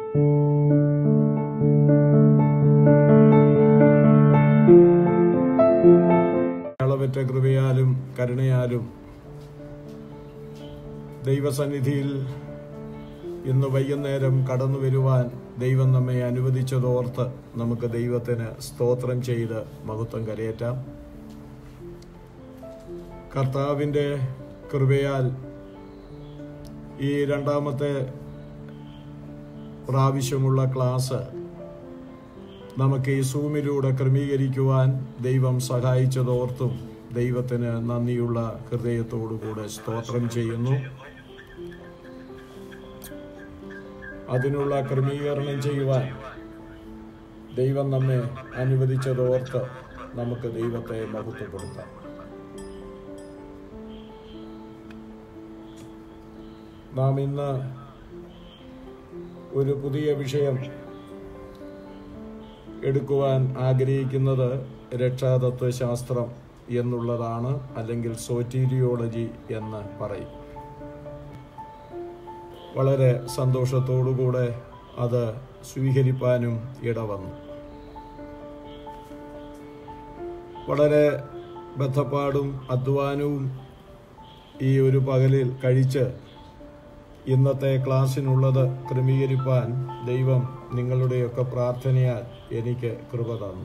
അളവറ്റ കൃപയാലും കരുണയാലും ദൈവസന്നിധിയിൽ ഇന്ന് വൈകുന്നേരം കടന്നു വരുവാൻ ദൈവം നമ്മെ അനുവദിച്ചതോർത്ത് നമുക്ക് ദൈവത്തിന് സ്തോത്രം ചെയ്ത് മഹത്വം കരയേറ്റാം കർത്താവിൻ്റെ കൃപയാൽ ഈ രണ്ടാമത്തെ പ്രാവശ്യമുള്ള ക്ലാസ് നമുക്ക് ഈ സൂമിലൂടെ ക്രമീകരിക്കുവാൻ ദൈവം സഹായിച്ചതോർത്തും ദൈവത്തിന് നന്ദിയുള്ള ഹൃദയത്തോടുകൂടെ സ്തോത്രം ചെയ്യുന്നു അതിനുള്ള ക്രമീകരണം ചെയ്യുവാൻ ദൈവം നമ്മെ അനുവദിച്ചതോർത്ത് നമുക്ക് ദൈവത്തെ മഹത്വപ്പെടുത്താം നാം ഇന്ന് ഒരു പുതിയ വിഷയം എടുക്കുവാൻ ആഗ്രഹിക്കുന്നത് രക്ഷാതത്വശാസ്ത്രം എന്നുള്ളതാണ് അല്ലെങ്കിൽ സോറ്റീരിയോളജി എന്ന് പറയും വളരെ സന്തോഷത്തോടുകൂടെ അത് സ്വീകരിപ്പാനും ഇടവന്നു വളരെ ബദ്ധപ്പാടും അധ്വാനവും ഈ ഒരു പകലിൽ കഴിച്ച് ഇന്നത്തെ ക്ലാസ്സിനുള്ളത് ക്രമീകരിപ്പാൻ ദൈവം നിങ്ങളുടെയൊക്കെ പ്രാർത്ഥനയാൽ എനിക്ക് കൃപ തന്നു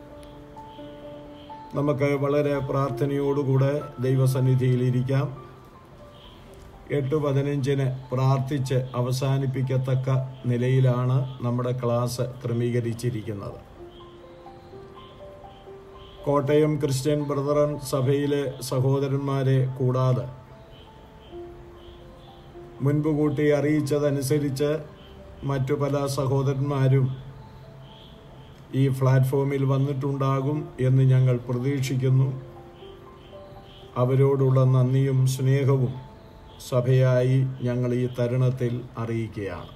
നമുക്ക് വളരെ പ്രാർത്ഥനയോടുകൂടെ ദൈവസന്നിധിയിൽ ഇരിക്കാം എട്ട് പതിനഞ്ചിന് പ്രാർത്ഥിച്ച് അവസാനിപ്പിക്കത്തക്ക നിലയിലാണ് നമ്മുടെ ക്ലാസ് ക്രമീകരിച്ചിരിക്കുന്നത് കോട്ടയം ക്രിസ്ത്യൻ ബ്രദറൻ സഭയിലെ സഹോദരന്മാരെ കൂടാതെ മുൻപ് കൂട്ടി അറിയിച്ചതനുസരിച്ച് മറ്റു പല സഹോദരന്മാരും ഈ പ്ലാറ്റ്ഫോമിൽ വന്നിട്ടുണ്ടാകും എന്ന് ഞങ്ങൾ പ്രതീക്ഷിക്കുന്നു അവരോടുള്ള നന്ദിയും സ്നേഹവും സഭയായി ഞങ്ങൾ ഈ തരുണത്തിൽ അറിയിക്കുകയാണ്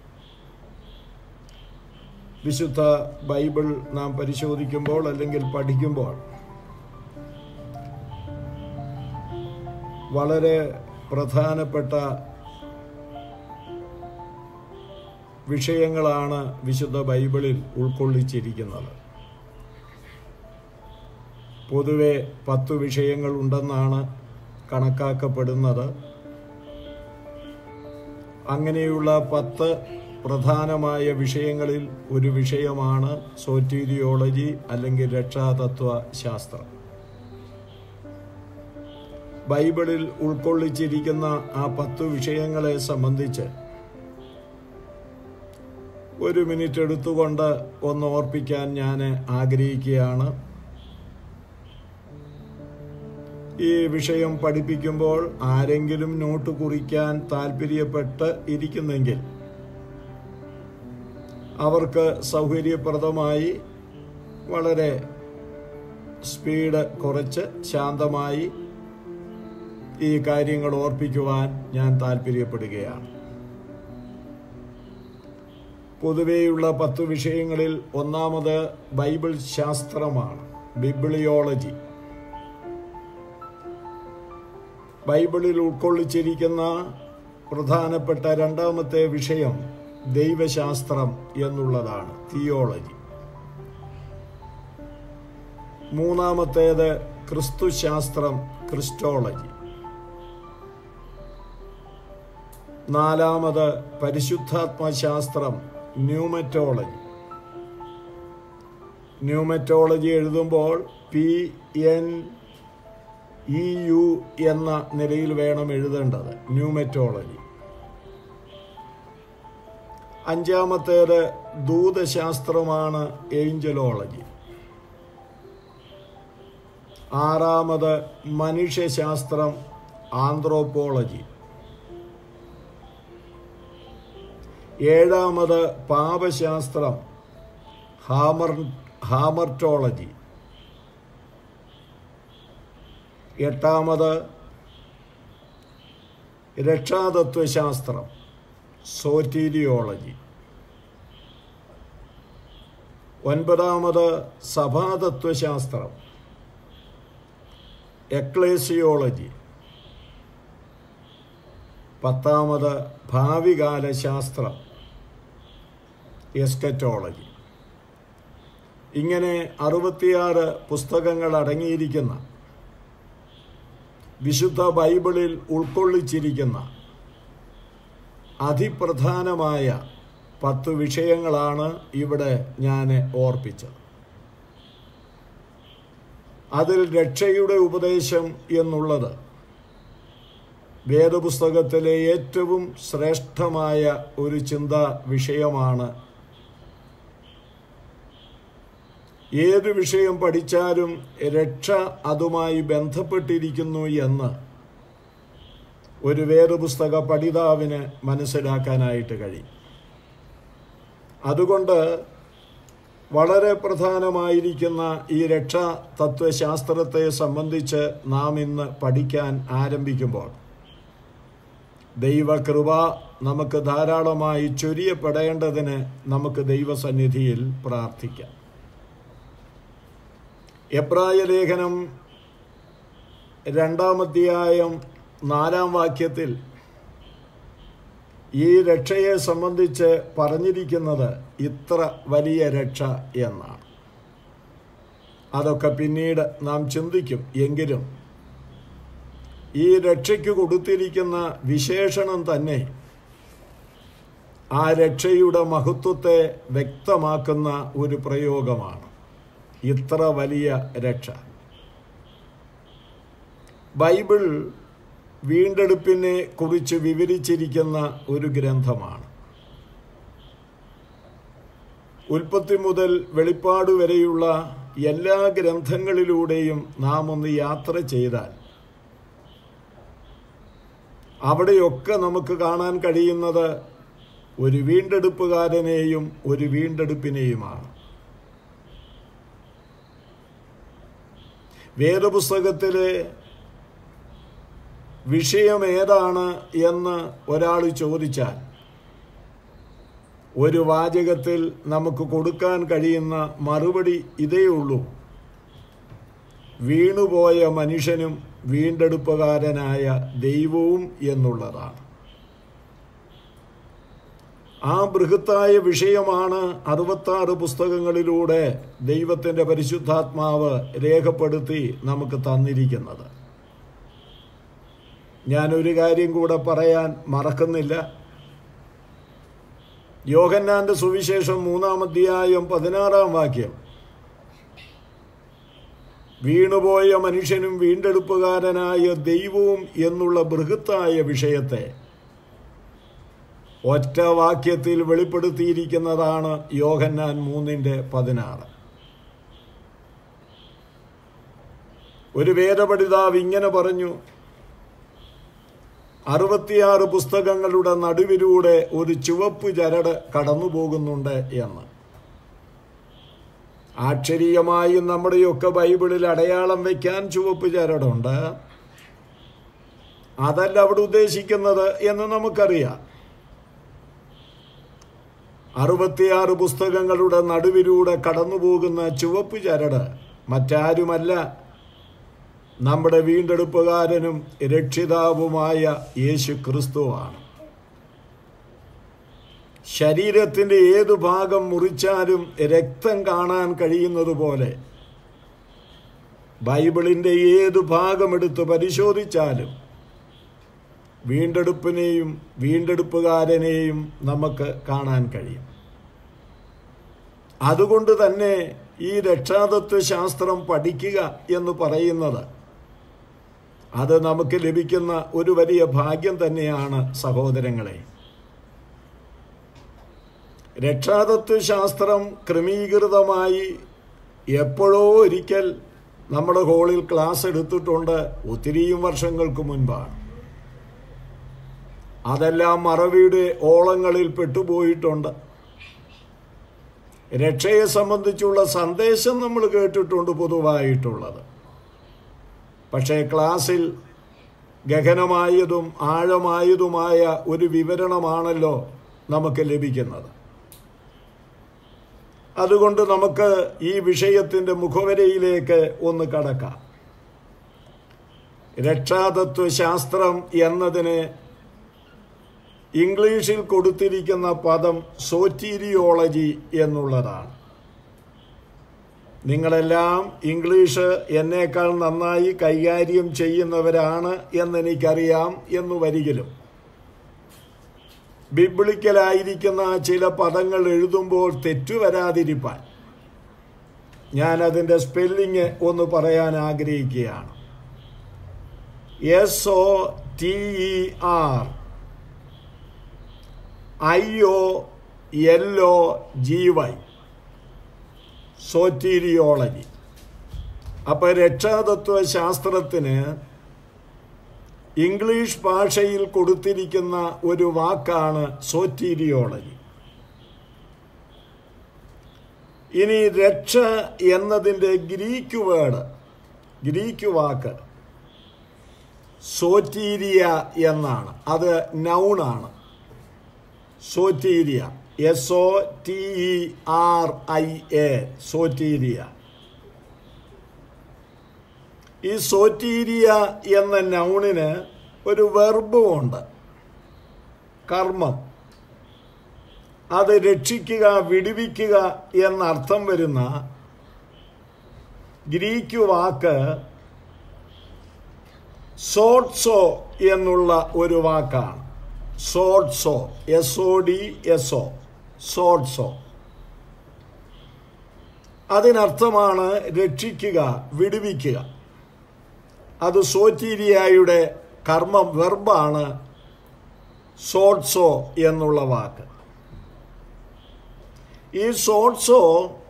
വിശുദ്ധ ബൈബിൾ നാം പരിശോധിക്കുമ്പോൾ അല്ലെങ്കിൽ പഠിക്കുമ്പോൾ വളരെ പ്രധാനപ്പെട്ട വിഷയങ്ങളാണ് വിശുദ്ധ ബൈബിളിൽ ഉൾക്കൊള്ളിച്ചിരിക്കുന്നത് പൊതുവെ പത്തു വിഷയങ്ങൾ ഉണ്ടെന്നാണ് കണക്കാക്കപ്പെടുന്നത് അങ്ങനെയുള്ള പത്ത് പ്രധാനമായ വിഷയങ്ങളിൽ ഒരു വിഷയമാണ് സോറ്റീരിയോളജി അല്ലെങ്കിൽ രക്ഷാതത്വ ശാസ്ത്രം ബൈബിളിൽ ഉൾക്കൊള്ളിച്ചിരിക്കുന്ന ആ പത്തു വിഷയങ്ങളെ സംബന്ധിച്ച് ഒരു മിനിറ്റ് എടുത്തുകൊണ്ട് ഒന്ന് ഓർപ്പിക്കാൻ ഞാൻ ആഗ്രഹിക്കുകയാണ് ഈ വിഷയം പഠിപ്പിക്കുമ്പോൾ ആരെങ്കിലും നോട്ട് കുറിക്കാൻ താല്പര്യപ്പെട്ട് ഇരിക്കുന്നെങ്കിൽ അവർക്ക് സൗകര്യപ്രദമായി വളരെ സ്പീഡ് കുറച്ച് ശാന്തമായി ഈ കാര്യങ്ങൾ ഓർപ്പിക്കുവാൻ ഞാൻ താല്പര്യപ്പെടുകയാണ് പൊതുവെയുള്ള പത്ത് വിഷയങ്ങളിൽ ഒന്നാമത് ബൈബിൾ ശാസ്ത്രമാണ് ബിബിളിയോളജി ബൈബിളിൽ ഉൾക്കൊള്ളിച്ചിരിക്കുന്ന പ്രധാനപ്പെട്ട രണ്ടാമത്തെ വിഷയം ദൈവശാസ്ത്രം എന്നുള്ളതാണ് തിയോളജി മൂന്നാമത്തേത് ക്രിസ്തുശാസ്ത്രം ക്രിസ്റ്റോളജി നാലാമത് പരിശുദ്ധാത്മശാസ്ത്രം ന്യൂമറ്റോളജി ന്യൂമറ്റോളജി എഴുതുമ്പോൾ പി എൻ ഇ യു എന്ന നിലയിൽ വേണം എഴുതേണ്ടത് ന്യൂമറ്റോളജി അഞ്ചാമത്തേത് ദൂതശാസ്ത്രമാണ് ഏഞ്ചലോളജി ആറാമത് മനുഷ്യശാസ്ത്രം ആന്ത്രോപോളജി ഏഴാമത് പാപശാസ്ത്രം ഹാമർ ഹാമർട്ടോളജി എട്ടാമത് രക്ഷാതത്വശാസ്ത്രം സോറ്റീരിയോളജി ഒൻപതാമത് സഭാതത്വശാസ്ത്രം എക്ലേസിയോളജി പത്താമത് ഭാവികാല ശാസ്ത്രം എസ്കറ്റോളജി ഇങ്ങനെ അറുപത്തിയാറ് പുസ്തകങ്ങൾ അടങ്ങിയിരിക്കുന്ന വിശുദ്ധ ബൈബിളിൽ ഉൾക്കൊള്ളിച്ചിരിക്കുന്ന അതിപ്രധാനമായ പത്ത് വിഷയങ്ങളാണ് ഇവിടെ ഞാൻ ഓർപ്പിച്ചത് അതിൽ രക്ഷയുടെ ഉപദേശം എന്നുള്ളത് വേദപുസ്തകത്തിലെ ഏറ്റവും ശ്രേഷ്ഠമായ ഒരു ചിന്താ വിഷയമാണ് ഏത് വിഷയം പഠിച്ചാലും രക്ഷ അതുമായി ബന്ധപ്പെട്ടിരിക്കുന്നു എന്ന് ഒരു വേദപുസ്തക പഠിതാവിന് മനസ്സിലാക്കാനായിട്ട് കഴിയും അതുകൊണ്ട് വളരെ പ്രധാനമായിരിക്കുന്ന ഈ രക്ഷാ തത്വശാസ്ത്രത്തെ സംബന്ധിച്ച് നാം ഇന്ന് പഠിക്കാൻ ആരംഭിക്കുമ്പോൾ ദൈവകൃപ നമുക്ക് ധാരാളമായി ചൊരിയപ്പെടേണ്ടതിന് നമുക്ക് ദൈവസന്നിധിയിൽ പ്രാർത്ഥിക്കാം എബ്രായ ലേഖനം രണ്ടാമധ്യായം നാലാം വാക്യത്തിൽ ഈ രക്ഷയെ സംബന്ധിച്ച് പറഞ്ഞിരിക്കുന്നത് ഇത്ര വലിയ രക്ഷ എന്നാണ് അതൊക്കെ പിന്നീട് നാം ചിന്തിക്കും എങ്കിലും ഈ രക്ഷയ്ക്ക് കൊടുത്തിരിക്കുന്ന വിശേഷണം തന്നെ ആ രക്ഷയുടെ മഹത്വത്തെ വ്യക്തമാക്കുന്ന ഒരു പ്രയോഗമാണ് ഇത്ര വലിയ രക്ഷ ബൈബിൾ വീണ്ടെടുപ്പിനെ കുറിച്ച് വിവരിച്ചിരിക്കുന്ന ഒരു ഗ്രന്ഥമാണ് ഉൽപ്പത്തി മുതൽ വെളിപ്പാട് വരെയുള്ള എല്ലാ ഗ്രന്ഥങ്ങളിലൂടെയും നാം ഒന്ന് യാത്ര ചെയ്താൽ അവിടെയൊക്കെ നമുക്ക് കാണാൻ കഴിയുന്നത് ഒരു വീണ്ടെടുപ്പുകാരനെയും ഒരു വീണ്ടെടുപ്പിനെയുമാണ് വേദപുസ്തകത്തിലെ വിഷയം ഏതാണ് എന്ന് ഒരാൾ ചോദിച്ചാൽ ഒരു വാചകത്തിൽ നമുക്ക് കൊടുക്കാൻ കഴിയുന്ന മറുപടി ഇതേ ഉള്ളൂ വീണുപോയ മനുഷ്യനും വീണ്ടെടുപ്പുകാരനായ ദൈവവും എന്നുള്ളതാണ് ആ ബൃഹത്തായ വിഷയമാണ് അറുപത്താറ് പുസ്തകങ്ങളിലൂടെ ദൈവത്തിൻ്റെ പരിശുദ്ധാത്മാവ് രേഖപ്പെടുത്തി നമുക്ക് തന്നിരിക്കുന്നത് ഞാനൊരു കാര്യം കൂടെ പറയാൻ മറക്കുന്നില്ല യോഹന്നാന്റെ സുവിശേഷം മൂന്നാം അധ്യായം പതിനാറാം വാക്യം വീണുപോയ മനുഷ്യനും വീണ്ടെടുപ്പുകാരനായ ദൈവവും എന്നുള്ള ബൃഹത്തായ വിഷയത്തെ ഒറ്റ വാക്യത്തിൽ വെളിപ്പെടുത്തിയിരിക്കുന്നതാണ് യോഹന്നാൻ മൂന്നിൻ്റെ പതിനാറ് ഒരു വേദപഠിതാവ് ഇങ്ങനെ പറഞ്ഞു അറുപത്തിയാറ് പുസ്തകങ്ങളുടെ നടുവിലൂടെ ഒരു ചുവപ്പ് ചരട് കടന്നു പോകുന്നുണ്ട് എന്ന് ആക്ഷരീയമായും നമ്മുടെയൊക്കെ ബൈബിളിൽ അടയാളം വയ്ക്കാൻ ചുവപ്പ് ചരടുണ്ട് അതല്ല അവിടെ ഉദ്ദേശിക്കുന്നത് എന്ന് നമുക്കറിയാം അറുപത്തിയാറ് പുസ്തകങ്ങളുടെ നടുവിലൂടെ കടന്നുപോകുന്ന ചുവപ്പ് ചരട് മറ്റാരുമല്ല നമ്മുടെ വീണ്ടെടുപ്പുകാരനും രക്ഷിതാവുമായ യേശു ക്രിസ്തുവാണ് ശരീരത്തിൻ്റെ ഏതു ഭാഗം മുറിച്ചാലും രക്തം കാണാൻ കഴിയുന്നത് പോലെ ബൈബിളിൻ്റെ ഏതു ഭാഗമെടുത്ത് പരിശോധിച്ചാലും വീണ്ടെടുപ്പിനെയും വീണ്ടെടുപ്പുകാരനെയും നമുക്ക് കാണാൻ കഴിയും അതുകൊണ്ട് തന്നെ ഈ രക്ഷാതത്വ ശാസ്ത്രം പഠിക്കുക എന്ന് പറയുന്നത് അത് നമുക്ക് ലഭിക്കുന്ന ഒരു വലിയ ഭാഗ്യം തന്നെയാണ് സഹോദരങ്ങളെ രക്ഷാതത്വ ശാസ്ത്രം ക്രമീകൃതമായി എപ്പോഴോ ഒരിക്കൽ നമ്മുടെ ഹോളിൽ ക്ലാസ് എടുത്തിട്ടുണ്ട് ഒത്തിരിയും വർഷങ്ങൾക്ക് മുൻപാണ് അതെല്ലാം മറവിയുടെ ഓളങ്ങളിൽ പെട്ടുപോയിട്ടുണ്ട് രക്ഷയെ സംബന്ധിച്ചുള്ള സന്ദേശം നമ്മൾ കേട്ടിട്ടുണ്ട് പൊതുവായിട്ടുള്ളത് പക്ഷേ ക്ലാസ്സിൽ ഗഹനമായതും ആഴമായതുമായ ഒരു വിവരണമാണല്ലോ നമുക്ക് ലഭിക്കുന്നത് അതുകൊണ്ട് നമുക്ക് ഈ വിഷയത്തിൻ്റെ മുഖവരയിലേക്ക് ഒന്ന് കടക്കാം രക്ഷാതത്വ ശാസ്ത്രം എന്നതിന് ഇംഗ്ലീഷിൽ കൊടുത്തിരിക്കുന്ന പദം സോറ്റീരിയോളജി എന്നുള്ളതാണ് നിങ്ങളെല്ലാം ഇംഗ്ലീഷ് എന്നേക്കാൾ നന്നായി കൈകാര്യം ചെയ്യുന്നവരാണ് എന്നെനിക്കറിയാം എന്ന് വരികിലും ബിബ്ലിക്കലായിരിക്കുന്ന ചില പദങ്ങൾ എഴുതുമ്പോൾ തെറ്റുവരാതിരിപ്പാൻ ഞാൻ അതിൻ്റെ സ്പെല്ലിങ് ഒന്ന് പറയാൻ ആഗ്രഹിക്കുകയാണ് S O T E R I O L O G Y soteriology അപ്പോൾ രക്ഷാതത്വ ശാസ്ത്രത്തിന് ഇംഗ്ലീഷ് ഭാഷയിൽ കൊടുത്തിരിക്കുന്ന ഒരു വാക്കാണ് സോറ്റീരിയോളജി ഇനി രക്ഷ എന്നതിൻ്റെ ഗ്രീക്ക് വേർഡ് ഗ്രീക്ക് വാക്ക് സോറ്റീരിയ എന്നാണ് അത് നൗണാണ് soteria S O T E R I A soteria ഈ സോറ്റീരിയ എന്ന നൗണിന് ഒരു വെർബുമുണ്ട് കർമ്മം അത് രക്ഷിക്കുക വിടുവിക്കുക എന്നർത്ഥം വരുന്ന ഗ്രീക്ക് വാക്ക് സോട്സോ എന്നുള്ള ഒരു വാക്കാണ് സോട്സോ S O D S O സോട്സോ അതിനർത്ഥമാണ് രക്ഷിക്കുക വിടുവിക്കുക അത് സോറ്റീരിയായുടെ കർമ്മം വെർബാണ് സോട്സോ എന്നുള്ള വാക്ക് ഈ സോട്സോ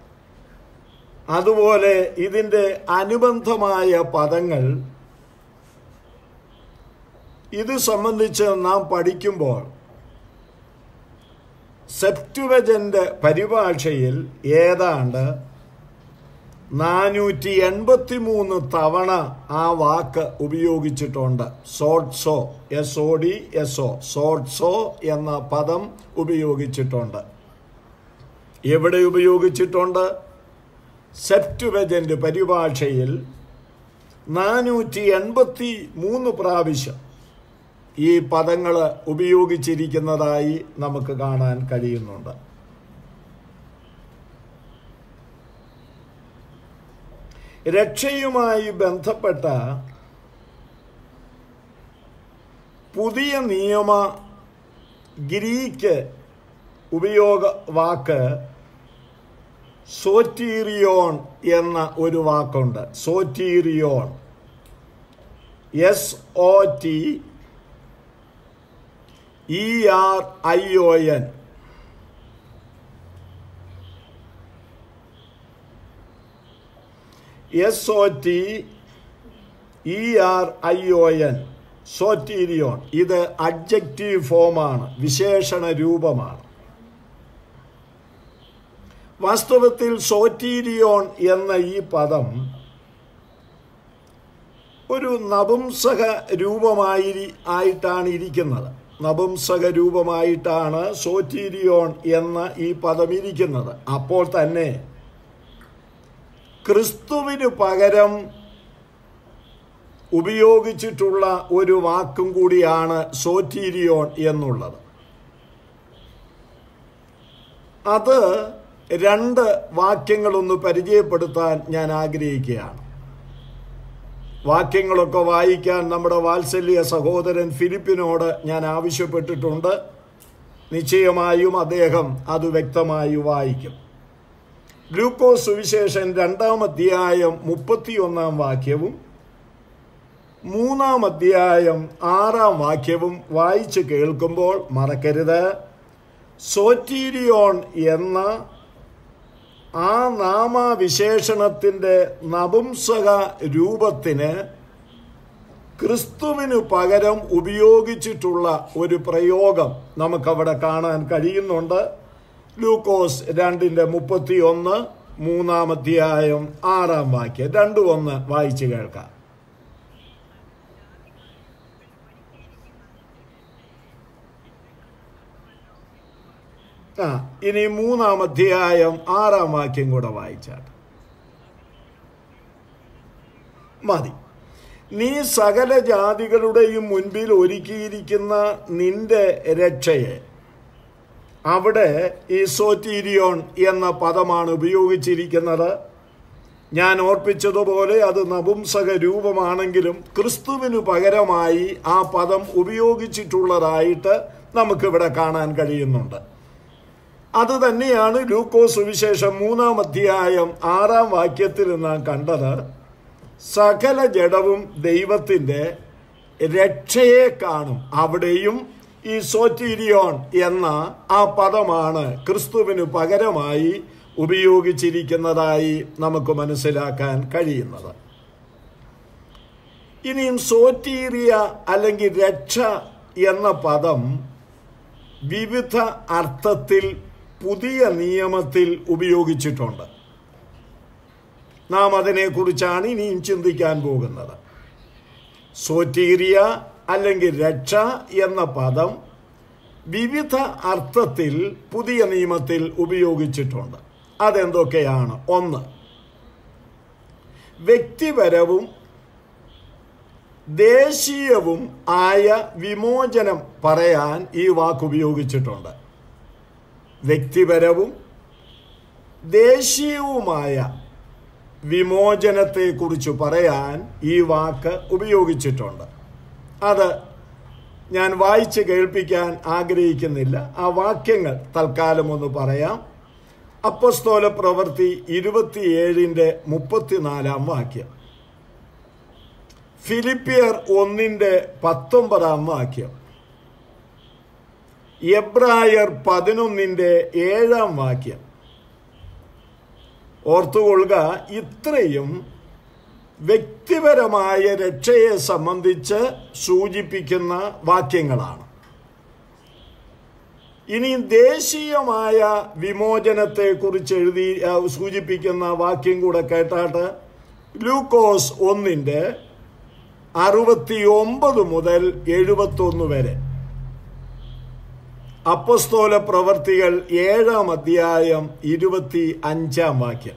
അതുപോലെ ഇതിൻ്റെ അനുബന്ധമായ പദങ്ങൾ ഇത് സംബന്ധിച്ച് നാം പഠിക്കുമ്പോൾ സെപ്റ്റുവജൻ്റെ പരിഭാഷയിൽ ഏതാണ്ട് നാനൂറ്റി എൺപത്തി മൂന്ന് തവണ ആ വാക്ക് ഉപയോഗിച്ചിട്ടുണ്ട് സോട്സോ S O D S O സോട്സോ എന്ന പദം ഉപയോഗിച്ചിട്ടുണ്ട് എവിടെ ഉപയോഗിച്ചിട്ടുണ്ട് സെപ്റ്റുവജൻ്റെ പരിഭാഷയിൽ നാനൂറ്റി എൺപത്തി മൂന്ന് പ്രാവശ്യം ഈ പദങ്ങൾ ഉപയോഗിച്ചിരിക്കുന്നതായി നമുക്ക് കാണാൻ കഴിയുന്നുണ്ട് രക്ഷയുമായി ബന്ധപ്പെട്ട പുതിയ നിയമ ഗ്രീക്ക് ഉപയോഗ വാക്ക് സോറ്റീറിയോൺ എന്ന ഒരു വാക്കുണ്ട് soterion S O T E R I O N S O T E R I O N soterion ഇത് അഡ്ജക്റ്റീവ് ഫോമാണ് വിശേഷണ രൂപമാണ് വാസ്തവത്തിൽ സോറ്റീരിയോൺ എന്ന ഈ പദം ഒരു നപുംസക രൂപമായി ആയിട്ടാണ് ഇരിക്കുന്നത് നപുംസക രൂപമായിട്ടാണ് സോറ്റീരിയോൺ എന്ന ഈ പദം ഇരിക്കുന്നത് അപ്പോൾ തന്നെ ക്രിസ്തുവിന് പകരം ഉപയോഗിച്ചിട്ടുള്ള ഒരു വാക്കും കൂടിയാണ് സോറ്റീരിയോൺ എന്നുള്ളത് അത് രണ്ട് വാക്യങ്ങളൊന്ന് പരിചയപ്പെടുത്താൻ ഞാൻ ആഗ്രഹിക്കുകയാണ് വാക്യങ്ങളൊക്കെ വായിക്കാൻ നമ്മുടെ വാത്സല്യ സഹോദരൻ ഫിലിപ്പിനോട് ഞാൻ ആവശ്യപ്പെട്ടിട്ടുണ്ട് നിശ്ചയമായും അദ്ദേഹം അത് വ്യക്തമായി വായിക്കും ഗ്ലൂക്കോസ് സുവിശേഷൻ രണ്ടാം അധ്യായം മുപ്പത്തിയൊന്നാം വാക്യവും മൂന്നാം അധ്യായം ആറാം വാക്യവും വായിച്ച് കേൾക്കുമ്പോൾ മറക്കരുത് സോറ്റീരിയോൺ എന്ന ആ നാമവിശേഷണത്തിൻ്റെ നപുംസക രൂപത്തിന് ക്രിസ്തുവിന് പകരം ഉപയോഗിച്ചിട്ടുള്ള ഒരു പ്രയോഗം നമുക്കവിടെ കാണാൻ കഴിയുന്നുണ്ട് ലൂക്കോസ് രണ്ടിൻ്റെ മുപ്പത്തി ഒന്ന് മൂന്നാം അധ്യായം ആറാം വാക്യം രണ്ടും ഒന്ന് വായിച്ചു കേൾക്കാം ആ ഇനി മൂന്നാം അധ്യായം ആറാം വാക്യം കൂടെ വായിച്ചാട്ട് മതി നീ സകല ജാതികളുടെയും മുൻപിൽ ഒരുക്കിയിരിക്കുന്ന നിന്റെ രക്ഷയെ അവിടെ ഈ സോറ്റീരിയോൺ എന്ന പദമാണ് ഉപയോഗിച്ചിരിക്കുന്നത് ഞാൻ ഓർപ്പിച്ചതുപോലെ അത് നപുംസക രൂപമാണെങ്കിലും ക്രിസ്തുവിനു പകരമായി ആ പദം ഉപയോഗിച്ചിട്ടുള്ളതായിട്ട് നമുക്കിവിടെ കാണാൻ കഴിയുന്നുണ്ട് അത് തന്നെയാണ് ലൂക്കോസ് സുവിശേഷം മൂന്നാം അധ്യായം ആറാം വാക്യത്തിൽ നാം കണ്ടത് സകല ജഡവും ദൈവത്തിൻ്റെ രക്ഷയെ കാണും അവിടെയും ഈ സോറ്റീരിയോൺ എന്ന ആ പദമാണ് ക്രിസ്തുവിന് പകരമായി ഉപയോഗിച്ചിരിക്കുന്നതായി നമുക്ക് മനസ്സിലാക്കാൻ കഴിയുന്നത് ഇനിയും സോറ്റീരിയ അല്ലെങ്കിൽ രക്ഷ എന്ന പദം വിവിധ അർത്ഥത്തിൽ പുതിയ നിയമത്തിൽ ഉപയോഗിച്ചിട്ടുണ്ട് നാം അതിനെക്കുറിച്ചാണ് ഇനിയും ചിന്തിക്കാൻ പോകുന്നത് സോറ്റീരിയ അല്ലെങ്കിൽ രക്ഷ എന്ന പദം വിവിധ അർത്ഥത്തിൽ പുതിയ നിയമത്തിൽ ഉപയോഗിച്ചിട്ടുണ്ട് അതെന്തൊക്കെയാണ് ഒന്ന് വ്യക്തിപരവും ദേശീയവും ആയ വിമോചനം പറയാൻ ഈ വാക്ക് ഉപയോഗിച്ചിട്ടുണ്ട് വ്യക്തിപരവും ദേശീയവുമായ വിമോചനത്തെക്കുറിച്ച് പറയാൻ ഈ വാക്ക് ഉപയോഗിച്ചിട്ടുണ്ട് അത് ഞാൻ വായിച്ച് കേൾപ്പിക്കാൻ ആഗ്രഹിക്കുന്നില്ല ആ വാക്യങ്ങൾ തൽക്കാലം ഒന്ന് പറയാം അപ്പസ്തോല പ്രവൃത്തി ഇരുപത്തിയേഴിൻ്റെ മുപ്പത്തിനാലാം വാക്യം ഫിലിപ്പിയർ ഒന്നിൻ്റെ പത്തൊമ്പതാം വാക്യം എബ്രായർ പതിനൊന്നിൻ്റെ ഏഴാം വാക്യം ഓർത്തുകൊള്ളുക ഇത്രയും വ്യക്തിപരമായ രക്ഷയെ സംബന്ധിച്ച് സൂചിപ്പിക്കുന്ന വാക്യങ്ങളാണ് ഇനി ദേശീയമായ വിമോചനത്തെക്കുറിച്ച് എഴുതി ആ, സൂചിപ്പിക്കുന്ന വാക്യം കൂടെ കേട്ടാട്ട് ലൂക്കോസ് ഒന്നിൻ്റെ അറുപത്തി ഒമ്പത് മുതൽ എഴുപത്തൊന്ന് വരെ അപ്പസ്തോല പ്രവർത്തികൾ ഏഴാം അധ്യായം ഇരുപത്തി അഞ്ചാം വാക്യം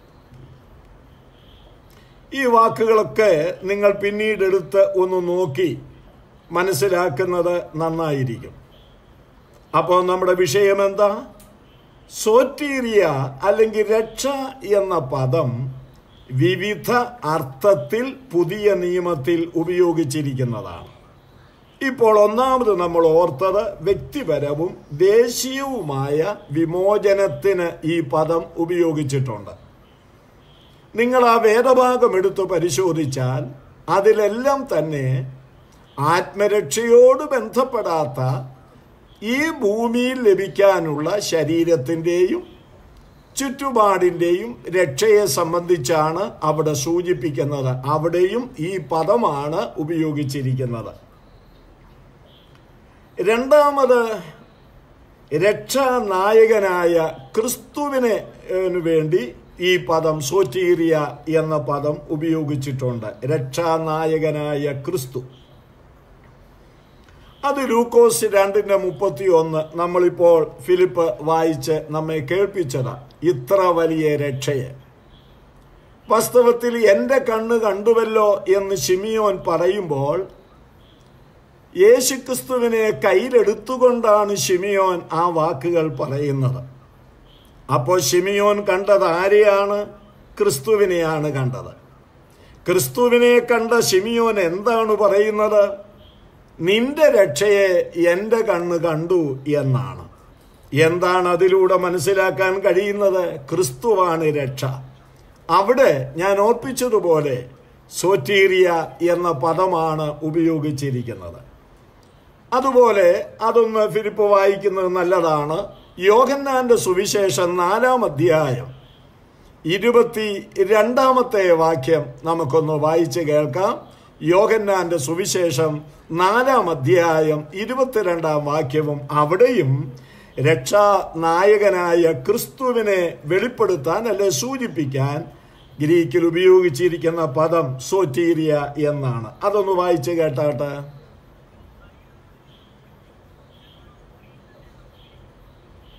ഈ വാക്കുകളൊക്കെ നിങ്ങൾ പിന്നീട് എടുത്ത് ഒന്ന് നോക്കി മനസ്സിലാക്കുന്നത് നന്നായിരിക്കും അപ്പോൾ നമ്മുടെ വിഷയം എന്താ സോറ്റീരിയ അല്ലെങ്കിൽ രക്ഷ എന്ന പദം വിവിധ അർത്ഥത്തിൽ പുതിയ നിയമത്തിൽ ഉപയോഗിച്ചിരിക്കുന്നതാണ് ഇപ്പോൾ ഒന്നാമത് നമ്മൾ ഓർത്തത് വ്യക്തിപരവും ദേശീയവുമായ വിമോചനത്തിന് ഈ പദം ഉപയോഗിച്ചിട്ടുണ്ട് നിങ്ങൾ ആ വേദഭാഗം എടുത്ത് പരിശോധിച്ചാൽ അതിലെല്ലാം തന്നെ ആത്മരക്ഷയോട് ബന്ധപ്പെടാത്ത ഈ ഭൂമിയിൽ ലഭിക്കാനുള്ള ശരീരത്തിൻ്റെയും ചുറ്റുപാടിൻ്റെയും രക്ഷയെ സംബന്ധിച്ചാണ് അവിടെ സൂചിപ്പിക്കുന്നത് അവിടെയും ഈ പദമാണ് ഉപയോഗിച്ചിരിക്കുന്നത് രണ്ടാമത് രക്ഷാനായകനായ ക്രിസ്തുവിനെ ഏഹ്, വേണ്ടി ഈ പദം സോറ്റീറിയ എന്ന പദം ഉപയോഗിച്ചിട്ടുണ്ട് രക്ഷാനായകനായ ക്രിസ്തു അത് ലൂക്കോസ് രണ്ടിന്റെ മുപ്പത്തി ഒന്ന് നമ്മളിപ്പോൾ ഫിലിപ്പ് വായിച്ച് നമ്മെ കേൾപ്പിച്ചതാ ഇത്ര വലിയ രക്ഷയെ വാസ്തവത്തിൽ എൻ്റെ കണ്ണ് കണ്ടുവല്ലോ എന്ന് ഷിമിയോൻ പറയുമ്പോൾ യേശുക്രിസ്തുവിനെ കയ്യിലെടുത്തുകൊണ്ടാണ് ഷിമിയോൻ ആ വാക്കുകൾ പറയുന്നത് അപ്പോൾ ഷിമിയോൻ കണ്ടത് ആരെയാണ് ക്രിസ്തുവിനെയാണ് കണ്ടത് ക്രിസ്തുവിനെ കണ്ട ഷിമിയോൻ എന്താണ് പറയുന്നത് നിന്റെ രക്ഷയെ എൻ്റെ കണ്ണ് കണ്ടു എന്നാണ് എന്താണ് അതിലൂടെ മനസ്സിലാക്കാൻ കഴിയുന്നത് ക്രിസ്തുവാണ് രക്ഷ അവിടെ ഞാൻ ഓർപ്പിച്ചതുപോലെ സോറ്റീറിയ എന്ന പദമാണ് ഉപയോഗിച്ചിരിക്കുന്നത് അതുപോലെ അതൊന്ന് ഫിലിപ്പ് വായിക്കുന്നത് നല്ലതാണ് യോഹന്നാന്റെ സുവിശേഷം നാലാം അധ്യായം ഇരുപത്തി രണ്ടാമത്തെ വാക്യം നമുക്കൊന്ന് വായിച്ച് കേൾക്കാം യോഹന്നാന്റെ സുവിശേഷം നാലാം അധ്യായം ഇരുപത്തിരണ്ടാം വാക്യവും അവിടെയും രക്ഷാനായകനായ ക്രിസ്തുവിനെ വെളിപ്പെടുത്താൻ അല്ലെ സൂചിപ്പിക്കാൻ ഗ്രീക്കിൽ ഉപയോഗിച്ചിരിക്കുന്ന പദം സോറ്റീരിയ എന്നാണ് അതൊന്ന് വായിച്ച് കേട്ടാട്ടെ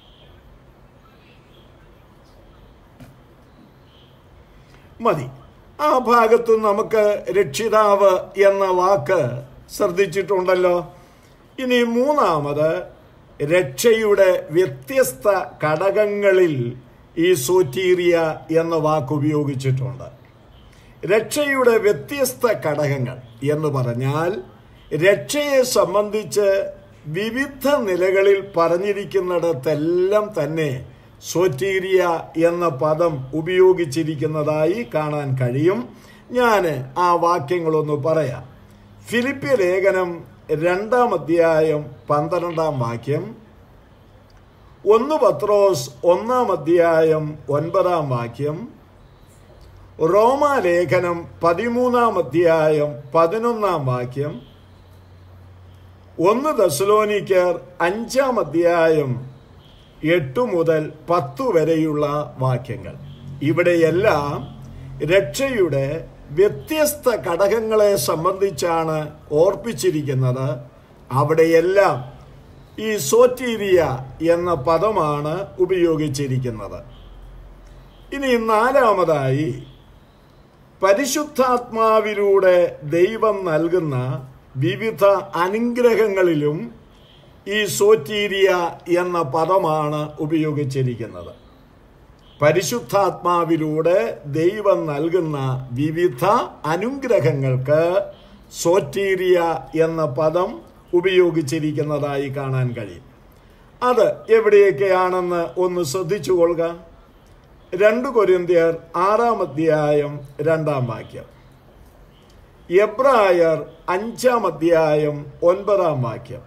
മതി ആ ഭാഗത്ത് നമുക്ക് രക്ഷിതാവ് എന്ന വാക്ക് ശ്രദ്ധിച്ചിട്ടുണ്ടല്ലോ ഇനി മൂന്നാമത് രക്ഷയുടെ വ്യത്യസ്ത ഘടകങ്ങളിൽ ഈ സോറ്റീറിയ എന്ന വാക്ക് ഉപയോഗിച്ചിട്ടുണ്ട് രക്ഷയുടെ വ്യത്യസ്ത ഘടകങ്ങൾ എന്ന് പറഞ്ഞാൽ രക്ഷയെ സംബന്ധിച്ച് വിവിധ നിലകളിൽ പറഞ്ഞിരിക്കുന്നിടത്തെല്ലാം തന്നെ സോറ്റീരിയ എന്ന പദം ഉപയോഗിച്ചിരിക്കുന്നതായി കാണാൻ കഴിയും ഞാൻ ആ വാക്യങ്ങളൊന്ന് പറയാം ഫിലിപ്പിയ ലേഖനം രണ്ടാം അധ്യായം പന്ത്രണ്ടാം വാക്യം ഒന്ന് പത്രോസ് ഒന്നാം അധ്യായം ഒൻപതാം വാക്യം റോമാലേഖനം പതിമൂന്നാം അധ്യായം പതിനൊന്നാം വാക്യം ഒന്ന് ദസലോനിക്കർ അഞ്ചാം അധ്യായം എട്ട് മുതൽ പത്തു വരെയുള്ള വാക്യങ്ങൾ ഇവിടെയെല്ലാം രക്ഷയുടെ വ്യത്യസ്ത ഘടകങ്ങളെ സംബന്ധിച്ചാണ് ഓർപ്പിച്ചിരിക്കുന്നത് അവിടെയെല്ലാം ഈ സോറ്റീരിയ എന്ന പദമാണ് ഉപയോഗിച്ചിരിക്കുന്നത് ഇനി നാലാമതായി പരിശുദ്ധാത്മാവിലൂടെ ദൈവം നൽകുന്ന വിവിധ അനുഗ്രഹങ്ങളിലും ഈ സോറ്റീരിയ എന്ന പദമാണ് ഉപയോഗിച്ചിരിക്കുന്നത് പരിശുദ്ധാത്മാവിലൂടെ ദൈവം നൽകുന്ന വിവിധ അനുഗ്രഹങ്ങൾക്ക് സോറ്റീരിയ എന്ന പദം ഉപയോഗിച്ചിരിക്കുന്നതായി കാണാൻ കഴിയും അത് എവിടെയൊക്കെയാണെന്ന് ഒന്ന് ശ്രദ്ധിച്ചു കൊള്ളുക രണ്ട് കൊരിന്ത്യർ ആറാം അധ്യായം രണ്ടാം വാക്യം എബ്രായർ അഞ്ചാം അധ്യായം ഒൻപതാം വാക്യം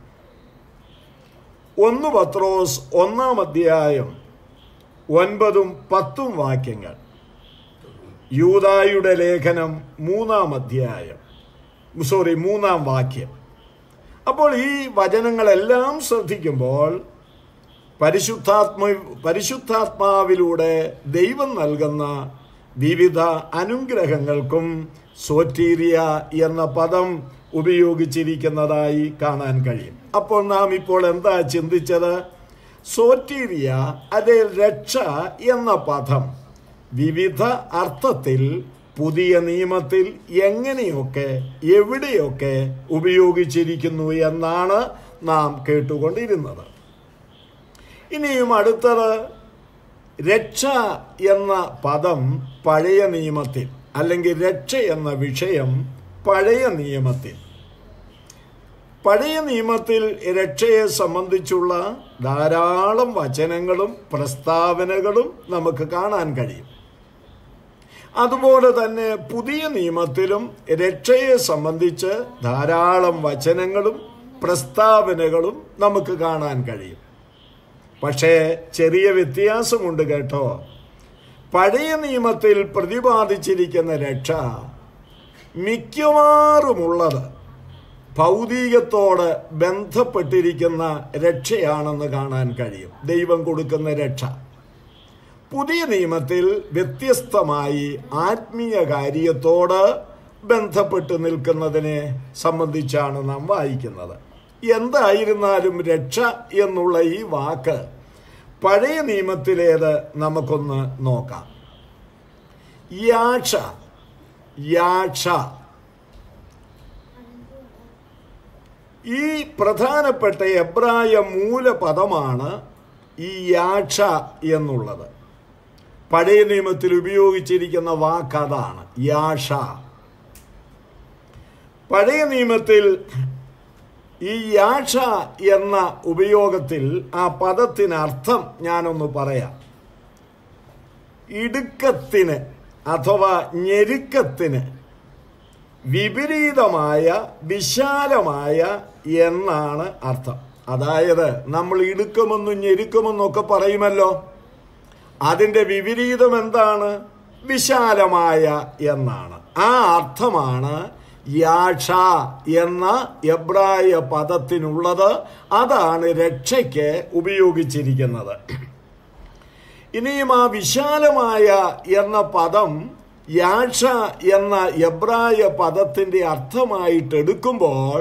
ഒന്ന് പത്രോസ് ഒന്നാം അധ്യായം ഒൻപതും പത്തും വാക്യങ്ങൾ യൂതായുടെ ലേഖനം മൂന്നാം അധ്യായം സോറി മൂന്നാം വാക്യം അപ്പോൾ ഈ വചനങ്ങളെല്ലാം ശ്രദ്ധിക്കുമ്പോൾ പരിശുദ്ധാത്മ പരിശുദ്ധാത്മാവിലൂടെ ദൈവം നൽകുന്ന വിവിധ അനുഗ്രഹങ്ങൾക്കും സോറ്റീരിയ എന്ന പദം ഉപയോഗിച്ചിരിക്കുന്നതായി കാണാൻ കഴിയും അപ്പോൾ നാം ഇപ്പോൾ എന്താ ചിന്തിച്ചത് സോറ്റീരിയ അതെ രക്ഷ എന്ന പദം വിവിധ അർത്ഥത്തിൽ പുതിയ നിയമത്തിൽ എങ്ങനെയൊക്കെ എവിടെയൊക്കെ ഉപയോഗിച്ചിരിക്കുന്നു എന്നാണ് നാം കേട്ടുകൊണ്ടിരുന്നത് ഇനിയും അടുത്തത് രക്ഷ എന്ന പദം പഴയ നിയമത്തിൽ അല്ലെങ്കിൽ രക്ഷ എന്ന വിഷയം പഴയ നിയമത്തിൽ പഴയ നിയമത്തിൽ രക്ഷയെ സംബന്ധിച്ചുള്ള ധാരാളം വചനങ്ങളും പ്രസ്താവനകളും നമുക്ക് കാണാൻ കഴിയും അതുപോലെ തന്നെ പുതിയ നിയമത്തിലും രക്ഷയെ സംബന്ധിച്ച് ധാരാളം വചനങ്ങളും പ്രസ്താവനകളും നമുക്ക് കാണാൻ കഴിയും പക്ഷേ ചെറിയ വ്യത്യാസമുണ്ട് കേട്ടോ പഴയ നിയമത്തിൽ പ്രതിപാദിച്ചിരിക്കുന്ന രക്ഷ മിക്കവാറുമുള്ളത് ഭൗതികത്തോട് ബന്ധപ്പെട്ടിരിക്കുന്ന രക്ഷയാണെന്ന് കാണാൻ കഴിയും ദൈവം കൊടുക്കുന്ന രക്ഷ പുതിയ നിയമത്തിൽ വ്യത്യസ്തമായി ആത്മീയ കാര്യത്തോട് ബന്ധപ്പെട്ട് നിൽക്കുന്നതിനെ സംബന്ധിച്ചാണ് നാം വായിക്കുന്നത് എന്തായിരുന്നാലും രക്ഷ എന്നുള്ള ഈ വാക്ക് പഴയ നിയമത്തിലേത് നമുക്കൊന്ന് നോക്കാം യാക്ഷ യാക്ഷ ഈ പ്രധാനപ്പെട്ട എബ്രായ മൂലപദമാണ് ഈ യാക്ഷ എന്നുള്ളത് പഴയ നിയമത്തിൽ ഉപയോഗിച്ചിരിക്കുന്ന വാക്ക് അതാണ് യാഷ പഴയ നിയമത്തിൽ ഈ യാഷ എന്ന ഉപയോഗത്തിൽ ആ പദത്തിന് അർത്ഥം ഞാനൊന്ന് പറയാം ഇടുക്കത്തിന് അഥവാ ഞെരുക്കത്തിന് വിപരീതമായ വിശാലമായ എന്നാണ് അർത്ഥം അതായത് നമ്മൾ ഇടുക്കുമെന്നും ഞെരുക്കുമെന്നും ഒക്കെ പറയുമല്ലോ അതിൻ്റെ വിപരീതം എന്താണ് വിശാലമായ എന്നാണ് ആ അർത്ഥമാണ് യാഷ എന്ന എബ്രായ പദത്തിനുള്ളത് അതാണ് രക്ഷയ്ക്ക് ഉപയോഗിച്ചിരിക്കുന്നത് ഇനിയും ആ വിശാലമായ എന്ന പദം യാഷ എന്ന എബ്രായ പദത്തിന്റെ അർത്ഥമായിട്ട് എടുക്കുമ്പോൾ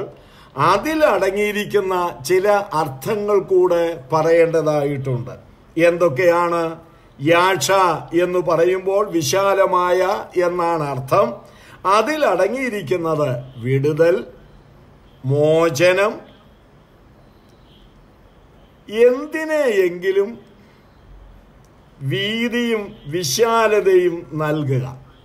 അതിലടങ്ങിയിരിക്കുന്ന ചില അർത്ഥങ്ങൾ കൂടെ പറയേണ്ടതായിട്ടുണ്ട് എന്തൊക്കെയാണ് യാഷ എന്ന് പറയുമ്പോൾ വിശാലമായ എന്നാണ് അർത്ഥം അതിലടങ്ങിയിരിക്കുന്നത് വിടുതൽ മോചനം എന്തിനെയെങ്കിലും വീതിയും വിശാലതയും നൽകുക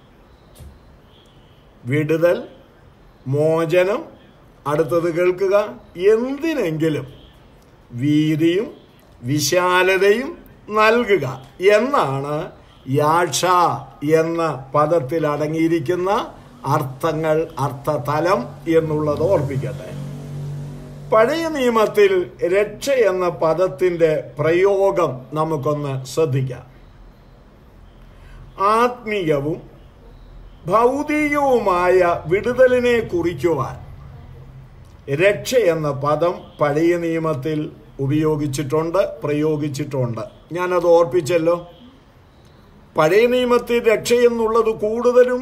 വിടുതൽ മോചനം അടുത്തത് കേൾക്കുക എന്തിനെങ്കിലും വീതിയും വിശാലതയും നൽകുക എന്നാണ് യാഷ എന്ന പദത്തിൽ അടങ്ങിയിരിക്കുന്ന അർത്ഥങ്ങൾ അർത്ഥതലം എന്നുള്ളത് ഓർപ്പിക്കട്ടെ പഴയ നിയമത്തിൽ രക്ഷ എന്ന പദത്തിന്റെ പ്രയോഗം നമുക്കൊന്ന് ശ്രദ്ധിക്കാം ആത്മീയവും ഭൗതികവുമായ വിടുതലിനെ കുറിക്കുവാൻ രക്ഷ എന്ന പദം പഴയ നിയമത്തിൽ ഉപയോഗിച്ചിട്ടുണ്ട് പ്രയോഗിച്ചിട്ടുണ്ട് ഞാനത് ഓർപ്പിച്ചല്ലോ പഴയ നിയമത്തിൽ രക്ഷ എന്നുള്ളത് കൂടുതലും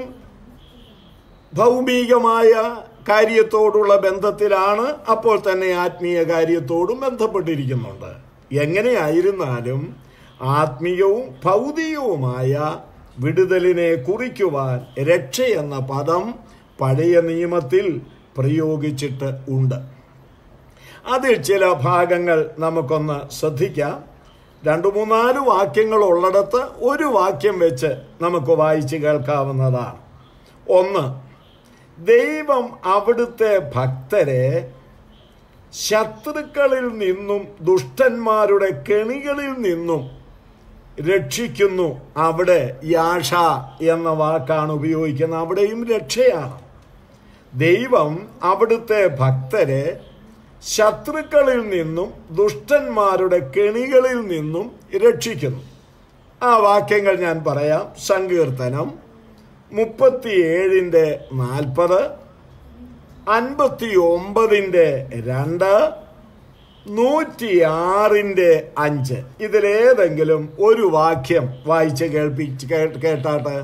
ഭൗമികമായ കാര്യത്തോടുള്ള ബന്ധത്തിലാണ് അപ്പോൾ തന്നെ ആത്മീയ കാര്യത്തോടും ബന്ധപ്പെട്ടിരിക്കുന്നുണ്ട് എങ്ങനെയായിരുന്നാലും ആത്മീയവും ഭൗതികവുമായ വിടുതലിനെ കുറിക്കുവാൻ രക്ഷ എന്ന പദം പഴയ നിയമത്തിൽ പ്രയോഗിച്ചിട്ട് ഉണ്ട് അതിൽ ചില ഭാഗങ്ങൾ നമുക്കൊന്ന് ശ്രദ്ധിക്കാം രണ്ടു മൂന്നാല് വാക്യങ്ങൾ ഉള്ളിടത്ത് ഒരു വാക്യം വെച്ച് നമുക്ക് വായിച്ച് കേൾക്കാവുന്നതാണ് ഒന്ന് ദൈവം അവിടുത്തെ ഭക്തരെ ശത്രുക്കളിൽ നിന്നും ദുഷ്ടന്മാരുടെ കെണികളിൽ നിന്നും രക്ഷിക്കുന്നു അവിടെ യാഷ എന്ന വാക്കാണ് ഉപയോഗിക്കുന്നത് അവിടെയും രക്ഷയാണ് ദൈവം അവിടുത്തെ ഭക്തരെ ശത്രുക്കളിൽ നിന്നും ദുഷ്ടന്മാരുടെ കെണികളിൽ നിന്നും രക്ഷിക്കുന്നു ആ വാക്യങ്ങൾ ഞാൻ പറയാം സങ്കീർത്തനം മുപ്പത്തിയേഴിൻ്റെ നാൽപ്പത് അൻപത്തി ഒമ്പതിൻ്റെ രണ്ട് നൂറ്റിയാറിൻ്റെ അഞ്ച് ഇതിലേതെങ്കിലും ഒരു വാക്യം വായിച്ച് കേൾപ്പിച്ച് കേ- കേട്ടാട്ടെ